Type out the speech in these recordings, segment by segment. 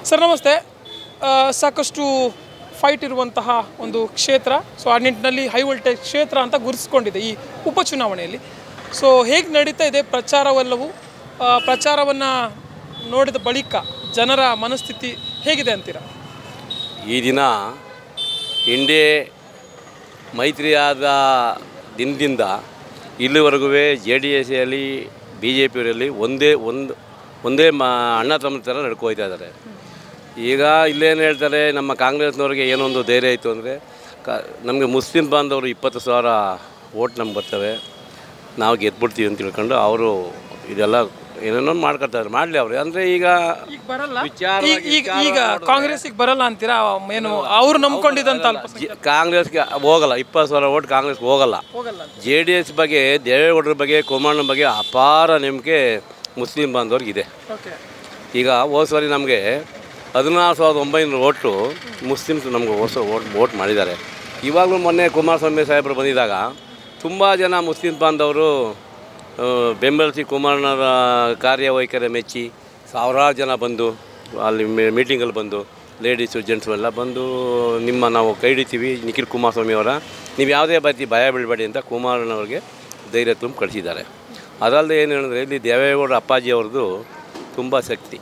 Sir ನಮಸ್ತೆ ಆ, ಸಾಕಷ್ಟು ಫೈಟ್ ಇರುವಂತಹ ಒಂದು ಕ್ಷೇತ್ರ ಸೊ ಆ ನಿಟ್ಟಿನಲ್ಲಿ ಹೈ ವೋಲ್ಟೇಜ್ ಕ್ಷೇತ್ರ ಅಂತ ಗುರುತಿಸ್ಕೊಂಡಿದೆ ಈ ಉಪಚುನಾವಣೆಯಲ್ಲಿ ಸೊ ಹೇಗೆ ನಡೀತಾ ಇದೆ ಪ್ರಚಾರವೆಲ್ಲವೂ ಪ್ರಚಾರವನ್ನು ನೋಡಿದ ಬಳಿಕ ಜನರ ಮನಸ್ಥಿತಿ ಹೇಗಿದೆ ಅಂತೀರಾ ಈ ದಿನ ಇಂಡಿಯೆ ಮೈತ್ರಿಯಾದ ದಿನದಿಂದ ಇಲ್ಲಿವರೆಗೂ ಜೆ ಡಿ ಎಸ್ ಅಲ್ಲಿ ಬಿ ಜೆ ಪಿಯವರಲ್ಲಿ ಒಂದೇ ಒಂದು ಒಂದೇ ಮಾ ಅಣ್ಣ ತಮ್ಮ ಥರ ನಡ್ಕೋಯ್ತಾ ಇದ್ದಾರೆ ಈಗ ಇಲ್ಲೇನು ಹೇಳ್ತಾರೆ ನಮ್ಮ ಕಾಂಗ್ರೆಸ್ನವ್ರಿಗೆ ಏನೊಂದು ಧೈರ್ಯ ಇತ್ತು ಅಂದರೆ ಕ ನಮಗೆ ಮುಸ್ಲಿಂ ಬಾಂಧವರು ಇಪ್ಪತ್ತು ಸಾವಿರ ಓಟ್ ನಮ್ಗೆ ಬರ್ತವೆ ನಾವು ಗೆದ್ಬಿಡ್ತೀವಿ ಅಂತ ತಿಳ್ಕೊಂಡು ಅವರು ಇದೆಲ್ಲ ಏನೇನೋ ಮಾಡ್ಕೊತಾರೆ ಮಾಡಲಿ ಅವರು ಅಂದರೆ ಈಗ ಈಗ ಬರಲ್ಲ ವಿಚಾರವಾಗಿ ಈಗ ಈಗ ಈಗ ಕಾಂಗ್ರೆಸ್ಸಿಗೆ ಬರಲ್ಲ ಅಂತೀರಾ ಏನು ಅವ್ರು ನಂಬ್ಕೊಂಡಿದ್ದಂತ ಅಲ್ಪಸಂಖ್ಯಾತ ಜಿ- ಕಾಂಗ್ರೆಸ್ಗೆ ಹೋಗಲ್ಲ ಇಪ್ಪತ್ತು ಸಾವಿರ ಓಟ್ ಕಾಂಗ್ರೆಸ್ಗೆ ಹೋಗಲ್ಲ ಹೋಗಲ್ಲ ಅಂತ. ಜೆ ಡಿ ಎಸ್ ಬಗ್ಗೆ ದೇವೇಗೌಡರ ಬಗ್ಗೆ ಕುಮಾರನ ಬಗ್ಗೆ ಅಪಾರ ನಂಬಿಕೆ ಮುಸ್ಲಿಂ ಬಾಂಧವ್ರಿಗಿದೆ ಓಕೆ ಈಗ ಹೋದ ಸಾರಿ ನಮಗೆ ಹದಿನಾರು ಸಾವಿರದ ಒಂಬೈನೂರು ಓಟು ಮುಸ್ಲಿಮ್ಸ್ ನಮಗೆ ಹೊಸ ಓಟ್ ವೋಟ್ ಮಾಡಿದ್ದಾರೆ ಇವಾಗಲೂ ಮೊನ್ನೆ ಕುಮಾರಸ್ವಾಮಿ ಸಾಹೇಬರು ಬಂದಿದ್ದಾಗ ತುಂಬ ಜನ ಮುಸ್ಲಿಂ ಬಾಂಧವರು ಆ, ಬೆಂಬಲಿಸಿ ಕುಮಾರನವರ ಕಾರ್ಯವೈಖರಿ ಮೆಚ್ಚಿ ಸಾವಿರಾರು ಜನ ಬಂದು ಅಲ್ಲಿ ಮೀಟಿಂಗಲ್ಲಿ ಬಂದು ಲೇಡೀಸು ಜೆಂಟ್ಸು ಎಲ್ಲ ಬಂದು ನಿಮ್ಮ ನಾವು ಕೈ ಹಿಡಿತೀವಿ ನಿಖಿಲ್ ಕುಮಾರಸ್ವಾಮಿ ಅವರ ನೀವು ಯಾವುದೇ ರೀತಿ ಭಯ ಬೀಳಬೇಡಿ ಅಂತ ಕುಮಾರನವ್ರಿಗೆ ಧೈರ್ಯ ತುಂಬ ಕಳಿಸಿದ್ದಾರೆ ಅದಲ್ಲದೆ ಏನು ಹೇಳಿದ್ರೆ ಇಲ್ಲಿ ದೇವೇಗೌಡ ಅಪ್ಪಾಜಿ ಅವ್ರದ್ದು ತುಂಬ ಶಕ್ತಿ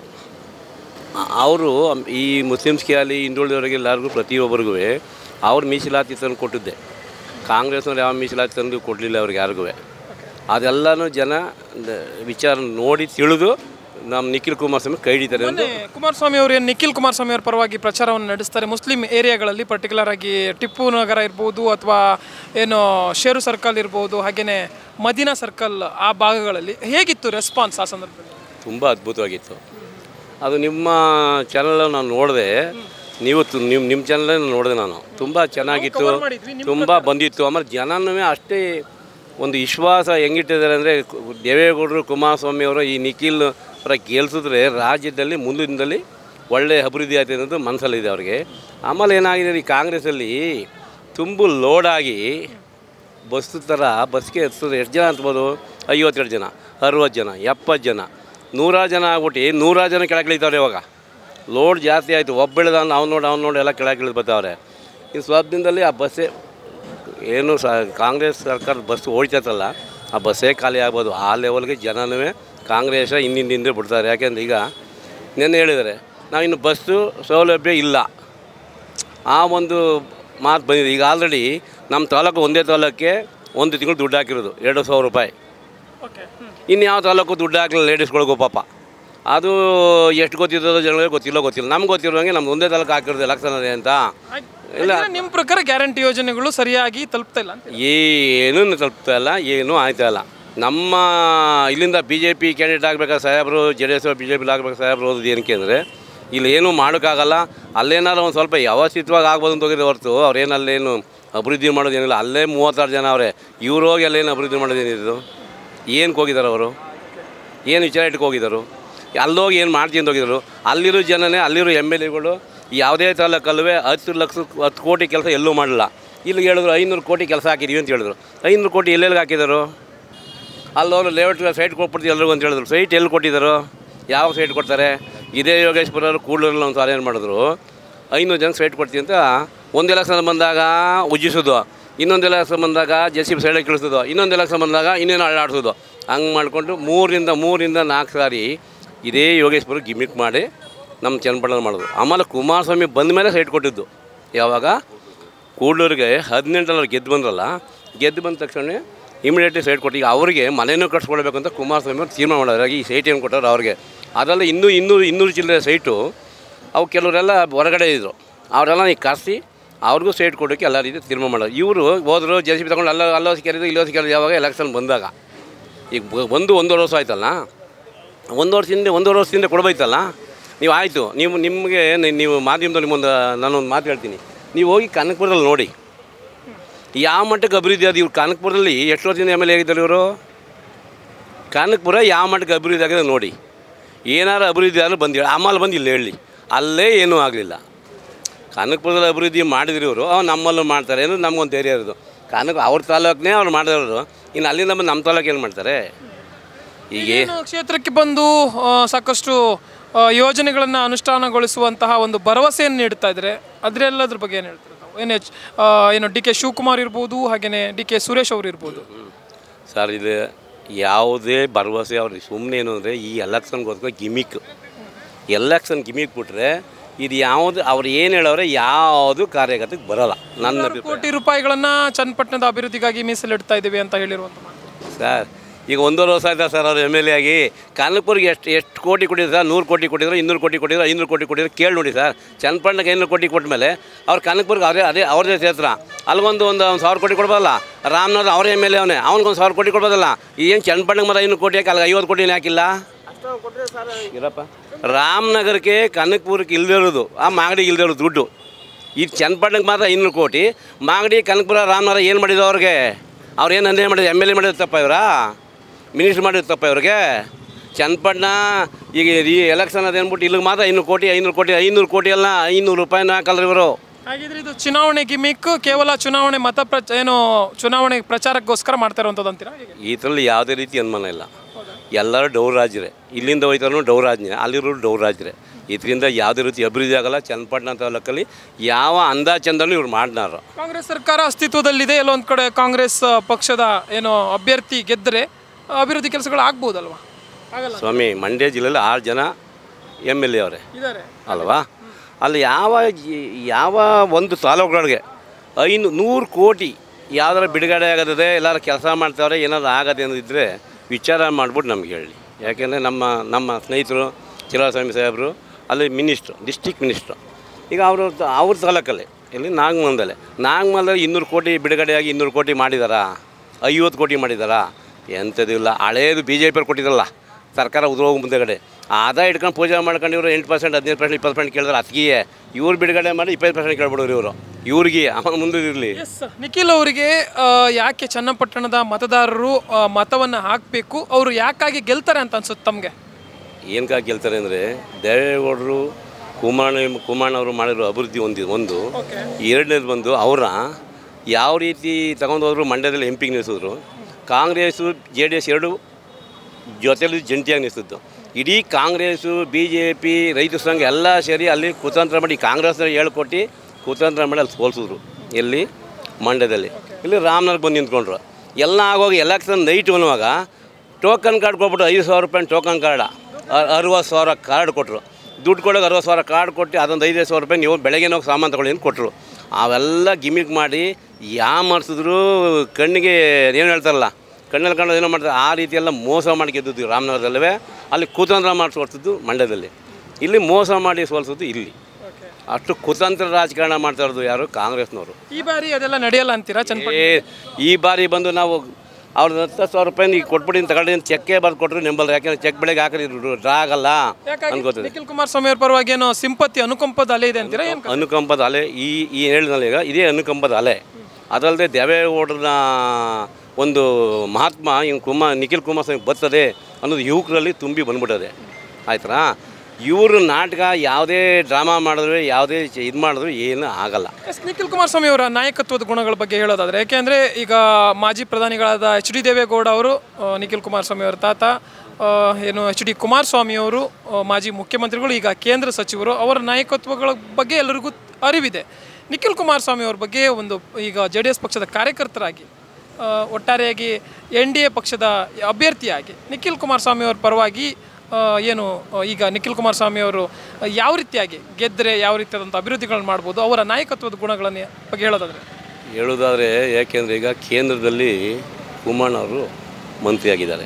ಅವರು ಈ ಮುಸ್ಲಿಮ್ಸ್ಗೆ ಆಗಲಿ ಹಿಂದುಳಿದವರಿಗೆ ಎಲ್ಲರಿಗೂ ಪ್ರತಿಯೊಬ್ಬರಿಗೂ ಅವ್ರು ಮೀಸಲಾತಿ ತಂದು ಕೊಟ್ಟಿದ್ದೆ ಕಾಂಗ್ರೆಸ್ನವ್ರು ಯಾವ ಮೀಸಲಾತಿ ತಂದು ಕೊಡಲಿಲ್ಲ ಅವ್ರಿಗೆ ಯಾರಿಗೂ ಅದೆಲ್ಲನೂ ಜನ ದ- ವಿಚಾರ ನೋಡಿ ತಿಳಿದು ನಮ್ಮ ನಿಖಿಲ್ ಕುಮಾರಸ್ವಾಮಿ ಕೈ ಹಿಡಿತಾರೆ ಅಂತ ಮೊನ್ನೆ ಕುಮಾರಸ್ವಾಮಿ ಅವರು ಏನು ನಿಖಿಲ್ ಕುಮಾರಸ್ವಾಮಿ ಅವರ ಪರವಾಗಿ ಪ್ರಚಾರವನ್ನು ನಡೆಸ್ತಾರೆ ಮುಸ್ಲಿಂ ಏರಿಯಾಗಳಲ್ಲಿ ಪರ್ಟಿಕ್ಯುಲರ್ ಆಗಿ ಟಿಪ್ಪು ನಗರ ಇರ್ಬೋದು ಅಥವಾ ಏನು ಶೇರು ಸರ್ಕಲ್ ಇರ್ಬೋದು ಹಾಗೆಯೇ ಮದೀನಾ ಸರ್ಕಲ್ ಆ ಭಾಗಗಳಲ್ಲಿ ಹೇಗಿತ್ತು ರೆಸ್ಪಾನ್ಸ್ ಆ ಸಂದರ್ಭದಲ್ಲಿ ತುಂಬ ಅದ್ಭುತವಾಗಿತ್ತು ಅದು ನಿಮ್ಮ ಚಾನಲ್ ನಾನು ನೋಡಿದೆ ನೀವು ತು- ನಿಮ್ಮ ನಿಮ್ಮ ಚಾನಲ್ ನೋಡಿದೆ ನಾನು ತುಂಬ ಚೆನ್ನಾಗಿತ್ತು ಮಾಡಿದ್ವಿ, ತುಂಬ ಬಂದಿತ್ತು ಆಮೇಲೆ ಜನನೂ ಅಷ್ಟೇ ಒಂದು ವಿಶ್ವಾಸ ಹೆಂಗಿಟ್ಟಿದ್ದಾರೆ ಅಂದರೆ ದೇವೇಗೌಡರು ಕುಮಾರಸ್ವಾಮಿ ಅವರು ಈ ನಿಖಿಲ್ ಅವರ ಗೆಲ್ಸಿದ್ರೆ ರಾಜ್ಯದಲ್ಲಿ ಮುಂದಿನದಲ್ಲಿ ಒಳ್ಳೆ ಅಭಿವೃದ್ಧಿ ಆಯ್ತದೆ ಅನ್ನೋದು ಮನಸ್ಸಲ್ಲಿದೆ ಅವ್ರಿಗೆ ಆಮೇಲೆ ಏನಾಗಿದೆ ಈ ಕಾಂಗ್ರೆಸ್ಸಲ್ಲಿ ತುಂಬ ಲೋಡಾಗಿ ಬಸ್ ಥರ ಬಸ್ಗೆ ಹತ್ತಿದ್ರೆ ಎಷ್ಟು ಜನ ಹತ್ಬೋದು ಐವತ್ತೆರಡು ಜನ ಅರುವತ್ತು ಜನ ಎಪ್ಪತ್ತು ಜನ ನೂರಾರು ಜನ ಆಗ್ಬಿಟ್ಟು ನೂರಾರು ಜನ ಕೆಳಗೆ ಇಳಿತಾವ್ರೆ ಇವಾಗ ಲೋಡ್ ಜಾಸ್ತಿ ಆಯಿತು ಒಬ್ಬಳಿದ ಅವ್ನು ನೋಡಿ ಅವ್ನು ನೋಡಿ ಎಲ್ಲ ಕೆಳಗೆ ಇಳಿದು ಬರ್ತಾವ್ರೆ ಇನ್ನು ಸ್ವಲ್ಪ ದಿನದಲ್ಲಿ ಆ ಬಸ್ಸೇ ಏನು ಸ ಕಾಂಗ್ರೆಸ್ ಸರ್ಕಾರ ಬಸ್ ಓಡ್ತೈತಲ್ಲ ಆ ಬಸ್ಸೇ ಖಾಲಿ ಆಗ್ಬೋದು ಆ ಲೆವೆಲ್ಗೆ ಜನನೂ ಕಾಂಗ್ರೆಸ್ ಹಿಂದಿಂದಿಂದ ಬಿಡ್ತಾರೆ ಯಾಕೆಂದ್ರೆ ಈಗ ನೆನ್ನೆ ಹೇಳಿದ್ದಾರೆ ನಾವಿನ್ನು ಬಸ್ಸು ಸೌಲಭ್ಯ ಇಲ್ಲ ಆ ಒಂದು ಮಾತು ಬಂದಿದೆ ಈಗ ಆಲ್ರೆಡಿ ನಮ್ಮ ತಾಲೂಕು ಒಂದೇ ತಾಲೂಕಿಗೆ ಒಂದು ತಿಂಗಳು ದುಡ್ಡು ಹಾಕಿರೋದು ಎರಡು ಸಾವಿರ ರೂಪಾಯಿ ಓಕೆ ಇನ್ನು ಯಾವ ತಾಲೂಕು ದುಡ್ಡು ಹಾಕಲಿಲ್ಲ ಲೇಡೀಸ್ಗಳಿಗೂ ಪಾಪ ಅದು ಎಷ್ಟು ಗೊತ್ತಿರೋದು ಜನಗಳಿಗೆ ಗೊತ್ತಿಲ್ಲ ಗೊತ್ತಿಲ್ಲ ನಮ್ಗೆ ಗೊತ್ತಿರೋಂಗೆ ನಮ್ದು ಒಂದೇ ತಾಲೂಕು ಹಾಕಿರೋದು ಎಲೆಕ್ಷನ್ ಇದೆ ಅಂತ ನಿಮ್ಮ ಪ್ರಕಾರ ಗ್ಯಾರಂಟಿ ಯೋಜನೆಗಳು ಸರಿಯಾಗಿ ತಲುಪ್ತಾ ಇಲ್ಲ ಅಂತ ಏನೂ ತಲುಪ್ತಾ ಇಲ್ಲ ಏನೂ ಆಯ್ತಾ ಇಲ್ಲ ನಮ್ಮ ಇಲ್ಲಿಂದ ಬಿ ಜೆ ಪಿ ಕ್ಯಾಂಡಿಡೇಟ್ ಆಗಬೇಕಾದ್ರೆ ಸಾಹೇಬರು J D S B J ಪಿಲಿ ಆಗ್ಬೇಕು ಸಾಹೇಬರು ಓದೋದು ಏನಕ್ಕೆ ಅಂದರೆ ಇಲ್ಲಿ ಏನೂ ಮಾಡೋಕ್ಕಾಗಲ್ಲ ಅಲ್ಲೇನಾದ್ರು ಒಂದು ಸ್ವಲ್ಪ ವ್ಯವಸ್ಥಿತವಾಗಿ ಆಗ್ಬೋದು ಅಂತ ಹೋಗಿದ್ರೆ ಹೊರತು ಅವ್ರೇನು ಅಲ್ಲೇನು ಅಭಿವೃದ್ಧಿ ಮಾಡೋದು ಏನಿಲ್ಲ ಅಲ್ಲೇ ಮೂವತ್ತಾರು ಜನ ಅವರೇ ಇವ್ರು ಹೋಗಿ ಅಲ್ಲೇನು ಅಭಿವೃದ್ಧಿ ಮಾಡೋದು ಏನಿದ್ದು ಏನಕ್ಕೆ ಹೋಗಿದ್ದಾರೆ ಅವರು ಏನು ವಿಚಾರ ಇಟ್ಕೊ ಹೋಗಿದ್ದರು ಅಲ್ಲೋಗಿ ಏನು ಮಾಡ್ತೀನಿ ಅಂತ ಹೋಗಿದ್ರು ಅಲ್ಲಿರೋ ಜನನೇ ಅಲ್ಲಿರೋ ಎಮ್ ಎಲ್ ಎಗಳು ಯಾವುದೇ ತಾಲೂಕಲ್ಲೂ ಹತ್ತು ಲಕ್ಷ ಹತ್ತು ಕೋಟಿ ಕೆಲಸ ಎಲ್ಲೂ ಮಾಡಲ್ಲ ಇಲ್ಲಿ ಹೇಳಿದ್ರು ಐನೂರು ಕೋಟಿ ಕೆಲಸ ಹಾಕಿದೀವಿ ಅಂತ ಹೇಳಿದ್ರು ಐನೂರು ಕೋಟಿ ಎಲ್ಲೆಲ್ಲಿ ಹಾಕಿದರು ಅಲ್ಲವರು ಲೇಔಟ್ ಸೈಟ್ ಕೊಟ್ಬಿಡ್ತೀವಿ ಎಲ್ರಿಗೂ ಅಂತ ಹೇಳಿದ್ರು ಸೈಟ್ ಎಲ್ಲಿ ಕೊಟ್ಟಿದ್ದರು ಯಾವ ಸೈಟ್ ಕೊಡ್ತಾರೆ ಇದೇ ಯೋಗೇಶ್ವರ ಅವರು ಕೂಡಲೂರಲ್ಲಿ ಒಂದು ಸಾಲ ಏನು ಮಾಡಿದ್ರು ಐನೂರು ಜನ ಸೈಟ್ ಕೊಡ್ತೀವಿ ಅಂತ ಒಂದು ಎಲೆಕ್ಷನ್ ಬಂದಾಗ ಉಜ್ಜಿಸೋದು ಇನ್ನೊಂದು ಎಲೆಕ್ಷನ್ ಬಂದಾಗ ಜೆ ಸಿ ಬಿ ಸೈಡಿಗೆ ಕಳಿಸೋದು ಇನ್ನೊಂದು ಎಲೆಕ್ಷನ್ ಬಂದಾಗ ಇನ್ನೇನು ಅಳ್ಳಾಡಿಸೋದು ಹಂಗೆ ಮಾಡಿಕೊಂಡು ಮೂರರಿಂದ ಮೂರಿಂದ ನಾಲ್ಕು ಸಾರಿ ಇದೇ ಯೋಗೇಶ್ವರ ಗಿಮಿಕ್ ಮಾಡಿ ನಮ್ಮ ಚನ್ನಪಟ್ಟಣ ಮಾಡೋದು ಆಮೇಲೆ ಕುಮಾರಸ್ವಾಮಿ ಬಂದ ಮೇಲೆ ಸೈಟ್ ಕೊಟ್ಟಿದ್ದು ಯಾವಾಗ ಕೂಡ್ಲೂರಿಗೆ ಹದಿನೆಂಟರಲ್ಲಿ ಗೆದ್ದು ಬಂದ್ರಲ್ಲ ಗೆದ್ದು ಬಂದ ತಕ್ಷಣ ಇಮಿಡಿಯೇಟ್ಲಿ ಸೈಟ್ ಕೊಟ್ಟು ಈಗ ಅವರಿಗೆ ಮನೆಯೂ ಕಟ್ಸ್ಕೊಳ್ಬೇಕು ಅಂತ ಕುಮಾರಸ್ವಾಮಿ ಅವರು ತೀರ್ಮಾನ ಮಾಡೋರು ಈ ಸೈಟ್ ಏನು ಕೊಟ್ಟರು ಅವ್ರಿಗೆ ಅದರಲ್ಲಿ ಇನ್ನೂ ಇನ್ನೂರು ಇನ್ನೂರು ಚಿಲ್ಲರೆ ಸೈಟು ಅವು ಕೆಲವರೆಲ್ಲ ಹೊರಗಡೆ ಇದ್ದರು ಅವರೆಲ್ಲ ಈಗ ಕರೆಸಿ ಅವ್ರಿಗೂ ಸೈಟ್ ಕೊಡೋಕ್ಕೆ ಎಲ್ಲ ರೀತಿ ತೀರ್ಮಾನ ಮಾಡೋರು ಇವರು ಹೋದರು ಜೆ ಸಿ ಬಿ ತಗೊಂಡು ಅಲ್ಲ ಅಲ್ಲೋ ಸಿಕ್ಕಿರೋದು ಇಲ್ಲೋ ಸಿಕ್ಕಿರೋದು ಯಾವಾಗ ಎಲೆಕ್ಷನ್ ಬಂದಾಗ ಈಗ ಬ- ಬಂದು ಒಂದೂವರೆ ವರ್ಷ ಆಯ್ತಲ್ಲ ಒಂದು ವರ್ಷದಿಂದ ಒಂದೂವರೆ ವರ್ಷದಿಂದ ಕೊಡ್ಬೇಕಲ್ಲ ನೀವು ಆಯಿತು ನೀವು ನಿಮಗೆ ನಿ- ನೀವು ಮಾಧ್ಯಮದಲ್ಲಿ ನಿಮ್ಮೊಂದು ನಾನೊಂದು ಮಾತು ಹೇಳ್ತೀನಿ ನೀವು ಹೋಗಿ ಕನಕಪುರದಲ್ಲಿ ನೋಡಿ ಯಾವ ಮಟ್ಟಕ್ಕೆ ಅಭಿವೃದ್ಧಿ ಅದು ಇವ್ರು ಕನಕಪುರದಲ್ಲಿ ಎಷ್ಟು ವರ್ಷದಿಂದ ಎಮ್ ಎಲ್ ಎ ಆಗಿದ್ದಾರೆ ಇವರು ಕನಕಪುರ ಯಾವ ಮಟ್ಟಕ್ಕೆ ಅಭಿವೃದ್ಧಿ ಆಗಿದೆ ನೋಡಿ ಏನಾರು ಅಭಿವೃದ್ಧಿ ಆದರೂ ಬಂದು ಹೇಳಿ ಆಮೇಲೆ ಬಂದು ಇಲ್ಲಿ ಹೇಳಿ ಅಲ್ಲೇ ಏನೂ ಆಗಲಿಲ್ಲ ಕನಕಪುರದಲ್ಲಿ ಅಭಿವೃದ್ಧಿ ಮಾಡಿದ್ರು ಇವರು ಅವ್ರು ನಮ್ಮಲ್ಲೂ ಮಾಡ್ತಾರೆ ಅನ್ನೋದು ನಮ್ಗೊಂದು ಧೈರ್ಯ ಇರೋದು ಕನಕ ಅವ್ರ ತಾಲೂಕನ್ನೇ ಅವ್ರು ಮಾಡಿದವರು ಇನ್ನು ಅಲ್ಲಿಂದ ಬಂದು ನಮ್ಮ ತಾಲೂಕು ಏನು ಮಾಡ್ತಾರೆ ಈಗ ಏನು ಕ್ಷೇತ್ರಕ್ಕೆ ಬಂದು ಆ, ಸಾಕಷ್ಟು ಯೋಜನೆಗಳನ್ನು ಅನುಷ್ಠಾನಗೊಳಿಸುವಂತಹ ಒಂದು ಭರವಸೆಯನ್ನು ನೀಡ್ತಾ ಇದ್ದಾರೆ ಅದರೆಲ್ಲದ್ರ ಬಗ್ಗೆ ಏನು ಹೇಳ್ತಾರೆ ತಾವು ಏನು ಎಚ್ ಆ, ಏನು ಡಿ ಕೆ ಶಿವಕುಮಾರ್ ಇರ್ಬೋದು ಹಾಗೆಯೇ ಡಿ ಕೆ ಸುರೇಶ್ ಅವರು ಇರ್ಬೋದು ಸರ್ ಇದು ಯಾವುದೇ ಭರವಸೆ ಅವ್ರಿಗೆ ಸುಮ್ಮನೆ ಏನು ಅಂದರೆ ಈ ಎಲೆಕ್ಷನ್ಗೋಸ್ಕರ ಗಿಮಿಕ್ ಎಲೆಕ್ಷನ್ ಗಿಮಿಕ್ ಬಿಟ್ರೆ ಇದು ಯಾವುದು ಅವ್ರು ಏನು ಹೇಳೋರೆ ಯಾವುದು ಕಾರ್ಯಗತಕ್ಕೆ ಬರಲ್ಲ ನನ್ನ ಅಭಿಪ್ರಾಯ ಕೋಟಿ ರೂಪಾಯಿಗಳನ್ನು ಚನ್ನಪಟ್ಟಣದ ಅಭಿವೃದ್ಧಿಗಾಗಿ ಮೀಸಲಿಡ್ತಾ ಇದ್ದೀವಿ ಅಂತ ಹೇಳಿರುವಂಥ ಮಾತು ಸರ್ ಈಗ ಒಂದೂವರೆ ವರ್ಷ ಆಯ್ತಾ ಸರ್ ಅವ್ರು ಎಮ್ ಎಲ್ ಎ ಆಗಿ ಕಾನಪುರ್ಗೆ ಎಷ್ಟು ಎಷ್ಟು ಕೋಟಿ ಕೊಟ್ಟಿದ್ರು ಸರ್ ನೂರು ಕೋಟಿ ಕೊಟ್ಟಿದ್ರು ಇನ್ನೂರು ಕೋಟಿ ಕೊಟ್ಟಿದ್ರು ಐನೂರು ಕೋಟಿ ಕೊಟ್ಟಿದ್ರು ಕೇಳಿ ನೋಡಿ ಸರ್ ಚನ್ನಪಟ್ಟಣಕ್ಕೆ ಐನೂರು ಕೋಟಿ ಕೊಟ್ಟ ಮೇಲೆ ಅವ್ರು ಕನಕಪುರ್ಗೆ ಅವರೇ ಅದೇ ಅವ್ರದೇ ಕ್ಷೇತ್ರ ಅಲ್ಲಿಗೊಂದು ಒಂದು ಒಂದು ಸಾವಿರ ಕೋಟಿ ಕೊಡ್ಬೋದಲ್ಲ ರಾಮನಾಥ್ ಅವರೇ ಎಮ್ ಎಲ್ ಎ ಅವನೇ ಅವ್ನಿಗೊಂದು ಸಾವಿರ ಕೋಟಿ ಕೊಡ್ಬೋದಲ್ಲ ಏನು ಚನ್ನಪಟ್ಟಣಕ್ಕೆ ಮತ್ತೆ ಐನೂರು ಕೋಟಿ ಯಾಕೆ ಅಲ್ಲಿಗೆ ಐವತ್ತು ಕೋಟಿ ಹಾಕಿಲ್ಲ ಇರಪ್ಪ ರಾಮನಗರಕ್ಕೆ ಕನಕಪುರಕ್ಕೆ ಇಲ್ಲದೇ ಇರೋದು ಆ ಮಾಗಡಿಗೆ ಇಲ್ಲದೇ ಇರೋದು ದುಡ್ಡು ಈ ಚನ್ನಪಟ್ಟಣಕ್ಕೆ ಮಾತ್ರ ಐನೂರು ಕೋಟಿ ಮಾಗಡಿ ಕನಕಪುರ ರಾಮನಗರ ಏನು ಮಾಡಿದ್ರು ಅವ್ರಿಗೆ ಅವ್ರು ಏನು ಅನ್ಯಾಯ ಮಾಡಿದ್ರು ಎಮ್ ಎಲ್ ಎ ಮಾಡಿದ್ರು ತಪ್ಪ ಇವರಾ ಮಿನಿಸ್ಟ್ರ್ ಮಾಡಿದ್ರು ತಪ್ಪ ಇವ್ರಿಗೆ ಚನ್ನಪಟ್ಟಣ ಈಗ ಈ ಎಲೆಕ್ಷನ್ ಅದೇನ್ಬಿಟ್ಟು ಇಲ್ಲಿಗೆ ಮಾತ್ರ ಐನೂರು ಕೋಟಿ ಐನೂರು ಕೋಟಿ ಐನೂರು ಕೋಟಿ ಅಲ್ಲ ಐನೂರು ರೂಪಾಯಿನ ಹಾಕಲ್ರಿ ಇವರು ಹಾಗಿದ್ರೆ ಇದು ಚುನಾವಣೆ ಗಿಮಿಕ್ ಕೇವಲ ಚುನಾವಣೆ ಮತ ಪ್ರಚ ಏನು ಚುನಾವಣೆ ಪ್ರಚಾರಕ್ಕೋಸ್ಕರ ಮಾಡ್ತಾ ಇರುವಂಥದ್ದು ಅಂತೀರಾ ಹೇಗೆ ಈ ಥರಲ್ಲಿ ಯಾವುದೇ ರೀತಿ ಅನುಮಾನ ಇಲ್ಲ ಎಲ್ಲರೂ ಡೌರಾಜ್ರೆ ಇಲ್ಲಿಂದ ಹೋಯ್ತಾರೂ ಡೌರಾಜ್ನೆ ಅಲ್ಲಿರೋರು ಡೌರಾಜ್ರೆ ಇದರಿಂದ ಯಾವುದೇ ರೀತಿ ಅಭಿವೃದ್ಧಿ ಆಗಲ್ಲ ಚನ್ನಪಟ್ಟಣ ತಾಲೂಕಲ್ಲಿ ಯಾವ ಅಂದಾಚಂದನೂ ಇವ್ರು ಮಾಡ್ನಾರು ಕಾಂಗ್ರೆಸ್ ಸರ್ಕಾರ ಅಸ್ತಿತ್ವದಲ್ಲಿದೆ ಎಲ್ಲೊಂದು ಕಡೆ ಕಾಂಗ್ರೆಸ್ ಆ, ಪಕ್ಷದ ಏನು ಅಭ್ಯರ್ಥಿ ಗೆದ್ದರೆ ಅಭಿವೃದ್ಧಿ ಕೆಲಸಗಳು ಆಗ್ಬೋದಲ್ವಾ ಆಗಲ್ಲ ಸ್ವಾಮಿ ಮಂಡ್ಯ ಜಿಲ್ಲೆಯಲ್ಲಿ ಆರು ಜನ ಎಮ್ ಎಲ್ ಎ ಅವರೇ ಇದ್ದಾರೆ ಅಲ್ವಾ ಅಲ್ಲಿ ಯಾವ ಈ- ಯಾವ ಒಂದು ತಾಲೂಕುಗಳಿಗೆ ಐನು ನೂರು ಕೋಟಿ ಯಾವ್ದಾರ ಬಿಡುಗಡೆ ಆಗತ್ತದೆ ಎಲ್ಲಾರು ಕೆಲಸ ಮಾಡ್ತಾವ್ರೆ ಏನಾದ್ರು ಆಗದೆ ಅನ್ನೋದಿದ್ದರೆ ವಿಚಾರ ಮಾಡ್ಬಿಟ್ಟು ನಮ್ಗೆ ಹೇಳಿ ಯಾಕೆಂದರೆ ನಮ್ಮ ನಮ್ಮ ಸ್ನೇಹಿತರು ಚಿರಾಸ್ವಾಮಿ ಸಾಹೇಬರು ಅಲ್ಲಿ ಮಿನಿಸ್ಟ್ರು ಡಿಸ್ಟಿಕ್ ಮಿನಿಸ್ಟ್ರು ಈಗ ಅವರು ಅವ್ರ ತಾಲೂಕಲ್ಲಿ ಇಲ್ಲಿ ನಾಗಮಂದಲ್ಲಿ ನಾಗಮಂದಲ್ಲಿ ಇನ್ನೂರು ಕೋಟಿ ಬಿಡುಗಡೆಯಾಗಿ ಇನ್ನೂರು ಕೋಟಿ ಮಾಡಿದಾರಾ ಐವತ್ತು ಕೋಟಿ ಮಾಡಿದಾರಾ ಎಂಥದಿಲ್ಲ ಹಳೇದು ಬಿ ಜೆ ಪಿಯವ್ರು ಕೊಟ್ಟಿದ್ರಲ್ಲ ಸರ್ಕಾರ ಉದ್ರೋಗ ಮುಂದೆಗಡೆ ಆದಾಯ ಇಟ್ಕೊಂಡು ಪೂಜೆ ಮಾಡ್ಕೊಂಡು ಇವರು ಎಂಟು ಪರ್ಸೆಂಟ್ ಹದಿನೈದು ಪರ್ಸೆಂಟ್ ಇಪ್ಪತ್ತು ಪರ್ಸೆಂಟ್ ಕೇಳಿದ್ರೆ ಅತ್ತಿಗೆ ಇವ್ರು ಬಿಡುಗಡೆ ಮಾಡಿ ಇಪ್ಪತ್ತು ಪರ್ಸೆಂಟ್ ಕೇಳ್ಬಿಡೋರು ಇವರು ಇವ್ರಿಗೆ ಆಮೇಲೆ ಮುಂದೆ ಇರಲಿ ಎಸ್ ನಿಖಿಲ್ ಅವರಿಗೆ ಆ, ಯಾಕೆ ಚನ್ನಪಟ್ಟಣದ ಮತದಾರರು ಆ, ಮತವನ್ನ ಹಾಕಬೇಕು ಅವರು ಯಾಕಾಗಿ ಗೆಲ್ತಾರೆ ಅಂತ ಅನ್ಸುತ್ತೆ ತಮಗೆ ಏನಕ್ಕಾಗಿ ಗೆಲ್ತಾರೆ ಅಂದರೆ ದೇವೇಗೌಡರು ಕುಮಾರಣ್ಣ ಕುಮಾರಣ್ಣವರು ಮಾಡಿರೋ ಅಭಿವೃದ್ಧಿ ಒಂದು ಒಂದು ಎರಡನೇದು ಬಂದು ಅವರ ಯಾವ ರೀತಿ ತಗೊಂಡೋದ್ರು ಮಂಡ್ಯದಲ್ಲಿ ಎಂ ಪಿಗೆ ನಿಲ್ಲಿಸಿದ್ರು ಕಾಂಗ್ರೆಸ್ಸು ಜೆ ಡಿ ಎಸ್ ಎರಡು ಜೊತೆಲಿ ಜಂಟಿಯಾಗಿ ನಿಲ್ಲಿಸಿದ್ದು ಇಡೀ ಕಾಂಗ್ರೆಸ್ಸು ಬಿ ಜೆ ಪಿ ರೈತ ಸಂಘ ಎಲ್ಲ ಸೇರಿ ಅಲ್ಲಿ ಕುತಂತ್ರ ಮಾಡಿ ಕಾಂಗ್ರೆಸ್ನ ಹೇಳ್ಕೊಟ್ಟು ಕುತಂತ್ರ ಮಾಡಿ ಅಲ್ಲಿ ಸೋಲ್ಸಿದ್ರು ಎಲ್ಲಿ ಮಂಡ್ಯದಲ್ಲಿ ಇಲ್ಲಿ ರಾಮನಗರ ಬಂದು ನಿಂತ್ಕೊಂಡ್ರು ಎಲ್ಲ ಆಗೋಗಿ ಎಲೆಕ್ಷನ್ ನೈಟ್ ಅನ್ನುವಾಗ ಟೋಕನ್ ಕಾರ್ಡ್ ಕೊಟ್ಬಿಟ್ಟು ಐದು ಸಾವಿರ ರೂಪಾಯಿ ಟೋಕನ್ ಕಾರ್ಡ ಅರವತ್ತು ಸಾವಿರ ಕಾರ್ಡ್ ಕೊಟ್ಟರು ದುಡ್ಡು ಕೊಡೋಕೆ ಅರವತ್ತು ಸಾವಿರ ಕಾರ್ಡ್ ಕೊಟ್ಟು ಅದೊಂದು ಐದೈದು ಸಾವಿರ ರೂಪಾಯಿ ನೀವು ಬೆಳಗ್ಗೆ ಹೋಗಿ ಸಾಮಾನು ತಗೊಳ್ಳಿ ಅಂತ ಕೊಟ್ಟರು ಅವೆಲ್ಲ ಗಿಮಿಕ್ ಮಾಡಿ ಯಾ ಮಾಡಿಸಿದ್ರು ಕಣ್ಣಿಗೆ ಏನು ಹೇಳ್ತಾರಲ್ಲ ಕಣ್ಣಲ್ಲಿ ಕಂಡು ಏನೋ ಮಾಡ್ತಾರೆ ಆ ರೀತಿ ಎಲ್ಲ ಮೋಸ ಮಾಡಿ ಗೆದ್ದಿದ್ದು ರಾಮನಗರದಲ್ಲವೇ ಅಲ್ಲಿ ಕುತಂತ್ರ ಮಾಡಿ ಸೋಲ್ಸಿದ್ದು ಮಂಡ್ಯದಲ್ಲಿ ಇಲ್ಲಿ ಮೋಸ ಮಾಡಿ ಸೋಲ್ಸೋದು ಇಲ್ಲಿ ಅಷ್ಟು ಕುತಂತ್ರ ರಾಜಕಾರಣ ಮಾಡ್ತಾ ಇರೋದು ಯಾರು ಕಾಂಗ್ರೆಸ್ನವರು ಈ ಬಾರಿ ಅದೆಲ್ಲ ನಡೆಯಲ್ಲ ಅಂತೀರಾ ಚನ್ನಪಟ್ಟಣ ಏ ಈ ಬಾರಿ ಬಂದು ನಾವು ಅವ್ರದ್ದು ಹತ್ತು ಸಾವಿರ ರೂಪಾಯಿ ನೀವು ಕೊಟ್ಬಿಡಿ ಅಂತ ತಗೊಂಡು ಚೆಕ್ಕೆ ಬರ್ದು ಕೊಟ್ಟರು ನಿಂಬಲ್ಲ ಯಾಕೆಂದ್ರೆ ಚೆಕ್ ಬೆಳಗ್ಗೆ ಹಾಕಿರಿ ಡ್ರಾ ಆಗಲ್ಲ ಯಾಕಾಗಿ ಅನ್ಕೋತದೆ ನಿಖಿಲ್ ಕುಮಾರಸ್ವಾಮಿ ಅವ್ರ ಪರವಾಗಿ ಏನೋ ಸಿಂಪತಿ ಅನುಕಂಪದ ಅಲೆ ಇದೆ ಅಂತೀರಾ ಏನು ಅನುಕಂಪದ ಅಲೆ ಈ ಈ ಹೇಳಿದ್ನಲ್ಲ ಈಗ ಇದೇ ಅನುಕಂಪದ ಅಲೆ ಅದಲ್ಲದೆ ದೇವೇಗೌಡರ ಒಂದು ಮಹಾತ್ಮ ಇವ್ನು ಕುಮಾರ್ ನಿಖಿಲ್ ಕುಮಾರಸ್ವಾಮಿ ಬರ್ತದೆ ಅನ್ನೋದು ಯುವಕರಲ್ಲಿ ತುಂಬಿ ಬಂದ್ಬಿಟ್ಟದೆ ಆಯ್ತಾ ಇವರು ನಾಟಕ ಯಾವುದೇ ಡ್ರಾಮಾ ಮಾಡಿದ್ರು ಯಾವುದೇ ಇದು ಮಾಡಿದ್ರು ಏನು ಆಗಲ್ಲ ಎಸ್ ನಿಖಿಲ್ ಕುಮಾರಸ್ವಾಮಿ ಅವರ ನಾಯಕತ್ವದ ಗುಣಗಳ ಬಗ್ಗೆ ಹೇಳೋದಾದ್ರೆ ಯಾಕೆಂದ್ರೆ ಈಗ ಮಾಜಿ ಪ್ರಧಾನಿಗಳಾದ ಎಚ್ ಡಿ ದೇವೇಗೌಡ ಅವರು ಆ, ನಿಖಿಲ್ ಕುಮಾರಸ್ವಾಮಿ ಅವರ ತಾತ ಆ, ಏನು ಎಚ್ ಡಿ ಕುಮಾರಸ್ವಾಮಿ ಅವರು ಆ, ಮಾಜಿ ಮುಖ್ಯಮಂತ್ರಿಗಳು ಈಗ ಕೇಂದ್ರ ಸಚಿವರು ಅವರ ನಾಯಕತ್ವಗಳ ಬಗ್ಗೆ ಎಲ್ಲರಿಗೂ ಅರಿವಿದೆ ನಿಖಿಲ್ ಕುಮಾರಸ್ವಾಮಿ ಅವ್ರ ಬಗ್ಗೆ ಒಂದು ಈಗ ಜೆ ಡಿ ಎಸ್ ಪಕ್ಷದ ಕಾರ್ಯಕರ್ತರಾಗಿ ಆ, ಒಟ್ಟಾರೆಯಾಗಿ ಎನ್ ಡಿ ಎ ಪಕ್ಷದ ಅಭ್ಯರ್ಥಿಯಾಗಿ ನಿಖಿಲ್ ಕುಮಾರಸ್ವಾಮಿ ಅವ್ರ ಪರವಾಗಿ ಆ, ಏನು ಆ, ಈಗ ನಿಖಿಲ್ ಕುಮಾರಸ್ವಾಮಿ ಅವರು ಯಾವ ರೀತಿಯಾಗಿ ಗೆದ್ದರೆ ಯಾವ ರೀತಿಯಾದಂಥ ಅಭಿವೃದ್ಧಿಗಳನ್ನ ಮಾಡ್ಬೋದು ಅವರ ನಾಯಕತ್ವದ ಗುಣಗಳನ್ನು ಬಗ್ಗೆ ಹೇಳೋದಾದ್ರೆ ಹೇಳೋದಾದರೆ ಯಾಕೆಂದರೆ ಈಗ ಕೇಂದ್ರದಲ್ಲಿ ಕುಮಾರಣ್ಣವರು ಮಂತ್ರಿಯಾಗಿದ್ದಾರೆ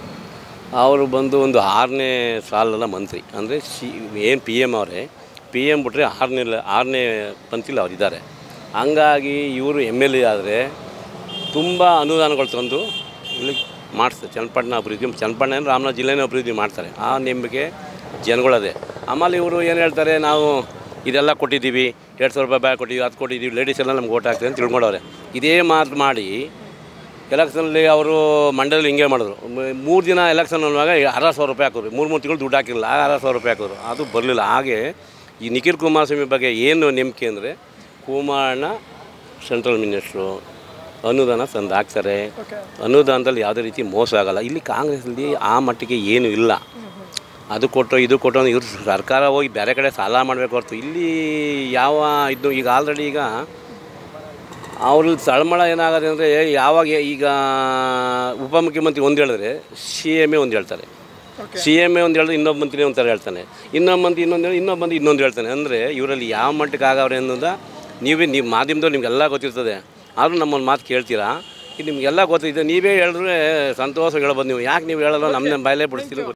ಅವರು ಬಂದು ಒಂದು ಆರನೇ ಸಾಲದ ಮಂತ್ರಿ ಅಂದರೆ ಸಿ ಏನು ಪಿ ಎಮ್ ಅವರೇ ಪಿ ಎಮ್ ಬಿಟ್ಟರೆ ಆರನೇ ಆರನೇ ಪಂಕ್ತಿಲಿ ಅವರಿದ್ದಾರೆ ಹಂಗಾಗಿ ಇವರು ಎಮ್ ಎಲ್ ಎ ಆದರೆ ತುಂಬ ಅನುದಾನಗಳು ತಂದು ಇಲ್ಲಿ ಮಾಡಿಸ್ತಾರೆ ಚನ್ನಪಟ್ಟಣ ಅಭಿವೃದ್ಧಿ ಚನ್ನಪಟ್ಟಣ ಅಂದರೆ ರಾಮನಾಥ ಜಿಲ್ಲೆನೇ ಅಭಿವೃದ್ಧಿ ಮಾಡ್ತಾರೆ ಆ ನಂಬಿಕೆ ಜನಗಳದೇ ಆಮೇಲೆ ಇವರು ಏನು ಹೇಳ್ತಾರೆ ನಾವು ಇದೆಲ್ಲ ಕೊಟ್ಟಿದ್ದೀವಿ ಎರಡು ಸಾವಿರ ರೂಪಾಯಿ ಬ್ಯಾಗ್ ಕೊಟ್ಟಿದ್ದೀವಿ ಅದು ಕೊಟ್ಟಿದ್ದೀವಿ ಲೇಡೀಸ್ ಎಲ್ಲ ನಮ್ಗೆ ಓಟ್ ಹಾಕ್ತೀವಿ ಅಂತ ತಿಳ್ಕೊಂಡವ್ರೆ ಇದೇ ಮಾತು ಮಾಡಿ ಎಲೆಕ್ಷನಲ್ಲಿ ಅವರು ಮಂಡ್ಯದಲ್ಲಿ ಹಿಂಗೆ ಮಾಡಿದ್ರು ಮೂರು ದಿನ ಎಲೆಕ್ಷನ್ ಅನ್ನುವಾಗ ಅರವತ್ತು ಸಾವಿರ ರೂಪಾಯಿ ಹಾಕಿದ್ರು ಮೂರು ಮೂರು ತಿಂಗಳು ದುಡ್ಡು ಹಾಕಿರಲಿಲ್ಲ ಆಗ ಅರವತ್ತು ಸಾವಿರ ರೂಪಾಯಿ ಹಾಕಿದ್ರು ಅದು ಬರಲಿಲ್ಲ ಹಾಗೆ ಈ ನಿಖಿಲ್ ಕುಮಾರಸ್ವಾಮಿ ಬಗ್ಗೆ ಏನು ನಂಬಿಕೆ ಅಂದರೆ ಕುಮಾರಣ್ಣ ಸೆಂಟ್ರಲ್ ಮಿನಿಸ್ಟ್ರು ಅನುದಾನ ತಂದು ಹಾಕ್ತಾರೆ ಅನುದಾನದಲ್ಲಿ ಯಾವುದೇ ರೀತಿ ಮೋಸ ಆಗಲ್ಲ ಇಲ್ಲಿ ಕಾಂಗ್ರೆಸ್ಸಲ್ಲಿ ಆ ಮಟ್ಟಿಗೆ ಏನೂ ಇಲ್ಲ ಅದು ಕೊಟ್ಟು ಇದು ಕೊಟ್ಟು ಅಂತ ಇವ್ರು ಸರ್ಕಾರ ಹೋಗಿ ಬೇರೆ ಕಡೆ ಸಾಲ ಮಾಡಬೇಕು ಹೊರತು ಇಲ್ಲಿ ಯಾವ ಇದು ಈಗ ಆಲ್ರೆಡಿ ಈಗ ಅವ್ರ ತಳಮಳ ಏನಾಗದೆ ಅಂದರೆ ಯಾವಾಗ ಈಗ ಉಪಮುಖ್ಯಮಂತ್ರಿ ಒಂದು ಹೇಳಿದ್ರೆ ಸಿ ಎಮ್ ಎ ಒಂದು ಹೇಳ್ತಾರೆ ಸಿ ಎಮ್ ಎ ಒಂದು ಹೇಳಿದ್ರೆ ಇನ್ನೊಬ್ಬ ಮಂತ್ರಿ ಒಂಥರ ಹೇಳ್ತಾನೆ ಇನ್ನೊಬ್ಬ ಮಂತ್ರಿ ಇನ್ನೊಂದು ಹೇಳಿ ಇನ್ನೊಬ್ಬ ಮಂತ್ರಿ ಇನ್ನೊಂದು ಹೇಳ್ತಾನೆ ಅಂದರೆ ಇವರಲ್ಲಿ ಯಾವ ಮಟ್ಟಕ್ಕೆ ಆಗವ್ರೆ ಅನ್ನೋದ ನೀವೇ ನೀವು ಮಾಧ್ಯಮದವ್ರು ನಿಮಗೆಲ್ಲ ಗೊತ್ತಿರ್ತದೆ ಆದರೂ ನಮ್ಮೊಂದು ಮಾತು ಕೇಳ್ತೀರಾ ಇದು ನಿಮಗೆಲ್ಲ ಗೊತ್ತಿದೆ ನೀವೇ ಹೇಳಿದ್ರೆ ಸಂತೋಷ ಹೇಳ್ಬೋದು ನೀವು ಯಾಕೆ ನೀವು ಹೇಳಲ್ಲ ನಮ್ಮ ಬಾಯಲ್ಲೇ ಬಿಡಿಸ್ತೀರಿ